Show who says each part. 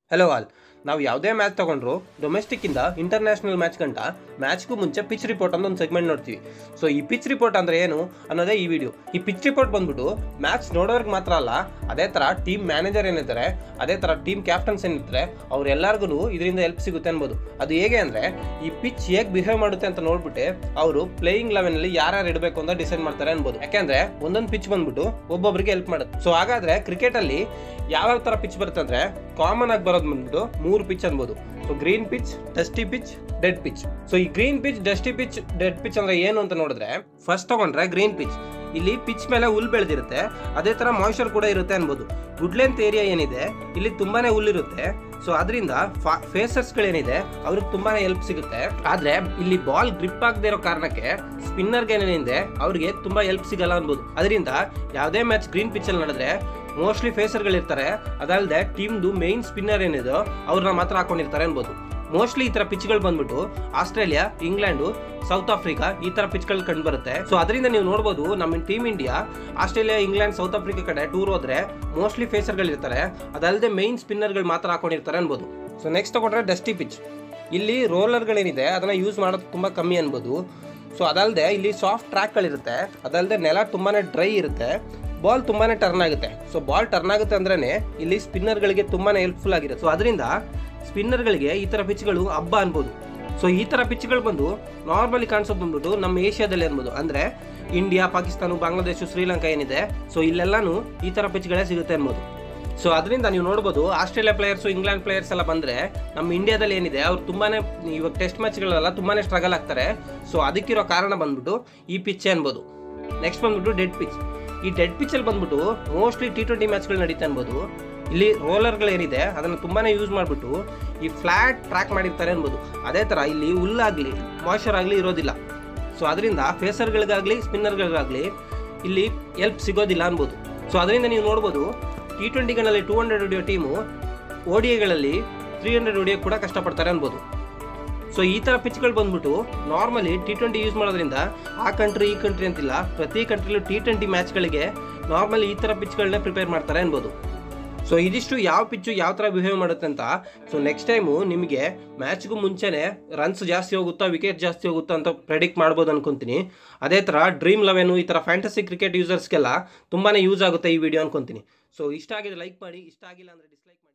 Speaker 1: hello all ನಾವು ಯಾವುದೇ match ತಗೊಂಡ್ರು ಡೊಮೆಸ್ಟಿಕ್ಕಿಂದ ಇಂಟರ್ನ್ಯಾಷನಲ್ ಮ್ಯಾಚ್ ಗಂಟ ಮ್ಯಾಚ್ಗೂ ಮುಂಚೆ ಪಿಚ್ ರಿಪೋರ್ಟ್ ಅಂತ ಒಂದು ಸೆಗ್ಮೆಂಟ್ ನೋಡ್ತೀವಿ ಸೊ ಈ ಪಿಚ್ ರಿಪೋರ್ಟ್ ಅಂದರೆ ಏನು ಅನ್ನೋದೇ ಈ ವಿಡಿಯೋ ಈ ಪಿಚ್ ರಿಪೋರ್ಟ್ ಬಂದ್ಬಿಟ್ಟು ಮ್ಯಾಚ್ ನೋಡೋರ್ಗೆ ಮಾತ್ರ ಅಲ್ಲ ಅದೇ ಥರ ಟೀಮ್ ಮ್ಯಾನೇಜರ್ ಏನಿದ್ದಾರೆ ಅದೇ ಥರ ಟೀಮ್ ಕ್ಯಾಪ್ಟನ್ಸ್ ಏನಿರ್ತಾರೆ ಅವ್ರೆಲ್ಲರಿಗೂ ಇದರಿಂದ ಹೆಲ್ಪ್ ಸಿಗುತ್ತೆ ಅನ್ಬೋದು ಅದು ಹೇಗೆ ಅಂದರೆ ಈ ಪಿಚ್ ಹೇಗೆ ಬಿಹೇವ್ ಮಾಡುತ್ತೆ ಅಂತ ನೋಡ್ಬಿಟ್ಟು ಅವರು ಪ್ಲೇಯಿಂಗ್ ಲೆವೆನಲ್ಲಿ ಯಾರ್ಯಾರು ಇಡಬೇಕು ಅಂತ ಡಿಸೈಡ್ ಮಾಡ್ತಾರೆ ಅನ್ಬೋದು ಯಾಕೆಂದ್ರೆ ಒಂದೊಂದು ಪಿಚ್ ಬಂದ್ಬಿಟ್ಟು ಒಬ್ಬೊಬ್ಬರಿಗೆ ಹೆಲ್ಪ್ ಮಾಡುತ್ತೆ ಸೊ ಹಾಗಾದ್ರೆ ಕ್ರಿಕೆಟ್ ಅಲ್ಲಿ ಯಾವ ತರ ಪಿಚ್ ಬರುತ್ತೆ ಅಂದ್ರೆ ಕಾಮನ್ ಆಗಿ ಬರೋದು ಬಂದ್ಬಿಟ್ಟು ಮೂರು ಪಿಚ್ ಅನ್ಬೋದು so green pitch dusty pitch dead pitch so ಈ green pitch dusty pitch dead pitch ಅಂದ್ರೆ ಏನು ಅಂತ ನೋಡಿದ್ರೆ ಫಸ್ಟ್ ತಗೊಂಡ್ರೆ ಗ್ರೀನ್ ಪಿಚ್ ಇಲ್ಲಿ ಪಿಚ್ ಮೇಲೆ ಹುಲ್ ಬೆಳೆದಿರುತ್ತೆ ಅದೇ ತರ ಮಾಯ್ಚರ್ ಕೂಡ ಇರುತ್ತೆ ಅನ್ಬೋದು ವುಡ್ಲೆಂತ್ ಏರಿಯಾ ಏನಿದೆ ಇಲ್ಲಿ ತುಂಬಾನೇ ಹುಲ್ಲಿರುತ್ತೆ ಸೊ ಅದರಿಂದ ಫೇಸರ್ಸ್ಗಳೇನಿದೆ ಅವ್ರಿಗೆ ತುಂಬಾನೇ ಹೆಲ್ಪ್ ಸಿಗುತ್ತೆ ಆದ್ರೆ ಇಲ್ಲಿ ಬಾಲ್ ಗ್ರಿಪ್ ಆಗದೆ ಇರೋ ಕಾರಣಕ್ಕೆ ಸ್ಪಿನ್ನರ್ಗೆ ಏನೇನಿದೆ ಅವ್ರಿಗೆ ತುಂಬಾ ಹೆಲ್ಪ್ ಸಿಗಲ್ಲ ಅನ್ಬೋದು ಅದರಿಂದ ಯಾವುದೇ ಮ್ಯಾಚ್ ಗ್ರೀನ್ ಪಿಚ್ ಅಲ್ಲಿ ನಡೆದ್ರೆ ಮೋಸ್ಟ್ಲಿ ಫೇಸರ್ಗಳಿರ್ತಾರೆ ಅದಲ್ಲದೆ ಟೀಮ್ದು ಮೇನ್ ಸ್ಪಿನ್ನರ್ ಏನಿದೆಯೋ ಅವ್ರನ್ನ ಮಾತ್ರ ಹಾಕೊಂಡಿರ್ತಾರೆ ಅನ್ಬೋದು ಮೋಸ್ಟ್ಲಿ ಈ ತರ ಪಿಚ್ಗಳು ಬಂದ್ಬಿಟ್ಟು ಆಸ್ಟ್ರೇಲಿಯಾ ಇಂಗ್ಲೆಂಡು ಸೌತ್ ಆಫ್ರಿಕಾ ಈ ತರ ಪಿಚ್ಗಳು ಕಂಡು ಬರುತ್ತೆ ಸೊ ಅದರಿಂದ ನೀವು ನೋಡ್ಬೋದು ನಮ್ಮ team India Australia England South Africa ಕಡೆ ಟೂರ್ ಹೋದ್ರೆ ಮೋಸ್ಟ್ಲಿ ಫೇಸರ್ಗಳಿರ್ತಾರೆ ಅದಲ್ಲದೆ ಮೈನ್ ಸ್ಪಿನ್ನರ್ಗಳು ಮಾತ್ರ ಹಾಕೊಂಡಿರ್ತಾರೆ ಅನ್ಬೋದು ಸೊ ನೆಕ್ಸ್ಟ್ ತಗೊಂಡ್ರೆ ಡಸ್ಟಿ ಪಿಚ್ ಇಲ್ಲಿ ರೋಲರ್ಗಳೇನಿದೆ ಅದನ್ನ ಯೂಸ್ ಮಾಡೋದು ತುಂಬಾ ಕಮ್ಮಿ ಅನ್ಬೋದು ಸೊ ಅದಲ್ಲದೆ ಇಲ್ಲಿ ಸಾಫ್ಟ್ ಟ್ರ್ಯಾಕ್ಗಳಿರುತ್ತೆ ಅದಲ್ಲದೆ ನೆಲ ತುಂಬಾನೇ ಡ್ರೈ ಇರುತ್ತೆ ಬಾಲ್ ತುಂಬಾನೇ ಟರ್ನ್ ಆಗುತ್ತೆ ಸೊ ಬಾಲ್ ಟರ್ನ್ ಆಗುತ್ತೆ ಅಂದ್ರೆ ಇಲ್ಲಿ ಸ್ಪಿನ್ನರ್ಗಳಿಗೆ ತುಂಬಾನೇ ಹೆಲ್ಪ್ಫುಲ್ ಆಗಿರುತ್ತೆ ಸೊ ಅದರಿಂದ ಸ್ಪಿನ್ನರ್ಗಳಿಗೆ ಈ ತರ ಪಿಚ್ಗಳು ಹಬ್ಬ ಅನ್ಬೋದು ಸೊ ಈ ತರ ಪಿಚ್ಗಳು ಬಂದು ನಾರ್ಮಲಿ ಕಾಣಿಸೋದು ಬಂದ್ಬಿಟ್ಟು ನಮ್ಮ ಏಷ್ಯಾದಲ್ಲಿ ಅನ್ಬೋದು ಅಂದ್ರೆ ಇಂಡಿಯಾ ಪಾಕಿಸ್ತಾನ ಬಾಂಗ್ಲಾದೇಶ ಶ್ರೀಲಂಕಾ ಏನಿದೆ ಸೊ ಇಲ್ಲೆಲ್ಲಾನು ಈ ತರ ಪಿಚ್ಗಳೇ ಸಿಗುತ್ತೆ ಅನ್ಬೋದು ಸೊ ಅದರಿಂದ ನೀವು ನೋಡ್ಬೋದು ಆಸ್ಟ್ರೇಲಿಯಾ ಪ್ಲೇಯರ್ಸು ಇಂಗ್ಲೆಂಡ್ ಪ್ಲೇಯರ್ಸ್ ಎಲ್ಲ ಬಂದರೆ ನಮ್ಮ ಇಂಡಿಯಾದಲ್ಲಿ ಏನಿದೆ ಅವ್ರು ತುಂಬಾನೇ ಇವಾಗ ಟೆಸ್ಟ್ ಮ್ಯಾಚ್ಗಳೆಲ್ಲ ತುಂಬಾನೇ ಸ್ಟ್ರಗಲ್ ಆಗ್ತಾರೆ ಸೊ ಅದಕ್ಕಿರೋ ಕಾರಣ ಬಂದ್ಬಿಟ್ಟು ಈ ಪಿಚ್ಚೇ ಅನ್ಬೋದು ನೆಕ್ಸ್ಟ್ ಬಂದ್ಬಿಟ್ಟು ಡೆಡ್ ಪಿಚ್ ಈ ಡೆಡ್ ಪಿಚ್ಚಲ್ಲಿ ಬಂದ್ಬಿಟ್ಟು ಮೋಸ್ಟ್ಲಿ ಟಿ ಟ್ವೆಂಟಿ ಮ್ಯಾಚ್ಗಳು ನಡೀತಾ ಅನ್ಬೋದು ಇಲ್ಲಿ ರೋಲರ್ಗಳೇನಿದೆ ಅದನ್ನು ತುಂಬಾನೇ ಯೂಸ್ ಮಾಡಿಬಿಟ್ಟು ಈ ಫ್ಲಾಟ್ ಟ್ರ್ಯಾಕ್ ಮಾಡಿರ್ತಾರೆ ಅನ್ಬೋದು ಅದೇ ಥರ ಇಲ್ಲಿ ಹುಲ್ಲಾಗಲಿ ಮಾಯ್ಚರ್ ಆಗಲಿ ಇರೋದಿಲ್ಲ ಸೊ ಅದರಿಂದ ಫೇಸರ್ಗಳಿಗಾಗಲಿ ಸ್ಪಿನ್ನರ್ಗಳಿಗಾಗಲಿ ಇಲ್ಲಿ ಹೆಲ್ಪ್ ಸಿಗೋದಿಲ್ಲ ಅನ್ಬೋದು ಸೊ ಅದರಿಂದ ನೀವು ನೋಡ್ಬೋದು ಟಿ ಟ್ವೆಂಟಿಗಳಲ್ಲಿ ಟೂ ಹಂಡ್ರೆಡ್ ಹೊಡಿಯೋ ಟೀಮು ಓಡಿಎಗಳಲ್ಲಿ ತ್ರೀ ಹಂಡ್ರೆಡ್ ಹೊಡಿಯೋಕೆ ಕೂಡ ಕಷ್ಟಪಡ್ತಾರೆ ಅನ್ಬೋದು ಸೊ ಈ ಥರ ಪಿಚ್ಗಳು ಬಂದ್ಬಿಟ್ಟು ನಾರ್ಮಲಿ ಟಿ ಟ್ವೆಂಟಿ ಯೂಸ್ ಮಾಡೋದ್ರಿಂದ ಆ ಕಂಟ್ರಿ ಈ ಕಂಟ್ರಿ ಅಂತಿಲ್ಲ ಪ್ರತಿ ಕಂಟ್ರಿಲೂ ಟಿ ಟ್ವೆಂಟಿ ಮ್ಯಾಚ್ಗಳಿಗೆ ನಾರ್ಮಲಿ ಈ ಥರ ಪಿಚ್ಗಳನ್ನ ಪ್ರಿಪೇರ್ ಮಾಡ್ತಾರೆ ಅನ್ಬೋದು ಸೊ ಇದಿಷ್ಟು ಯಾವ ಪಿಚ್ಚು ಯಾವ ಥರ ಬಿಹೇವ್ ಮಾಡುತ್ತೆ ಅಂತ ಸೊ ನೆಕ್ಸ್ಟ್ ಟೈಮು ನಿಮಗೆ ಮ್ಯಾಚ್ಗೂ ಮುಂಚೆನೇ ರನ್ಸ್ ಜಾಸ್ತಿ ಹೋಗುತ್ತಾ ವಿಕೆಟ್ ಜಾಸ್ತಿ ಹೋಗುತ್ತಾ ಅಂತ ಪ್ರೆಡಿಕ್ಟ್ ಮಾಡ್ಬೋದು ಅನ್ಕೊಂತೀನಿ ಅದೇ ಥರ ಡ್ರೀಮ್ ಲೆವೆನು ಈ ಥರ ಫ್ಯಾಂಟಸಿ ಕ್ರಿಕೆಟ್ ಯೂಸರ್ಸ್ಗೆಲ್ಲ ತುಂಬಾ ಯೂಸ್ ಆಗುತ್ತೆ ಈ ವಿಡಿಯೋ ಅನ್ಕೊಂತೀನಿ ಸೊ ಇಷ್ಟ ಆಗಿದೆ ಲೈಕ್ ಮಾಡಿ ಇಷ್ಟ ಆಗಿಲ್ಲ ಅಂದರೆ ಡಿಸ್ಲೈಕ್ ಮಾಡಿ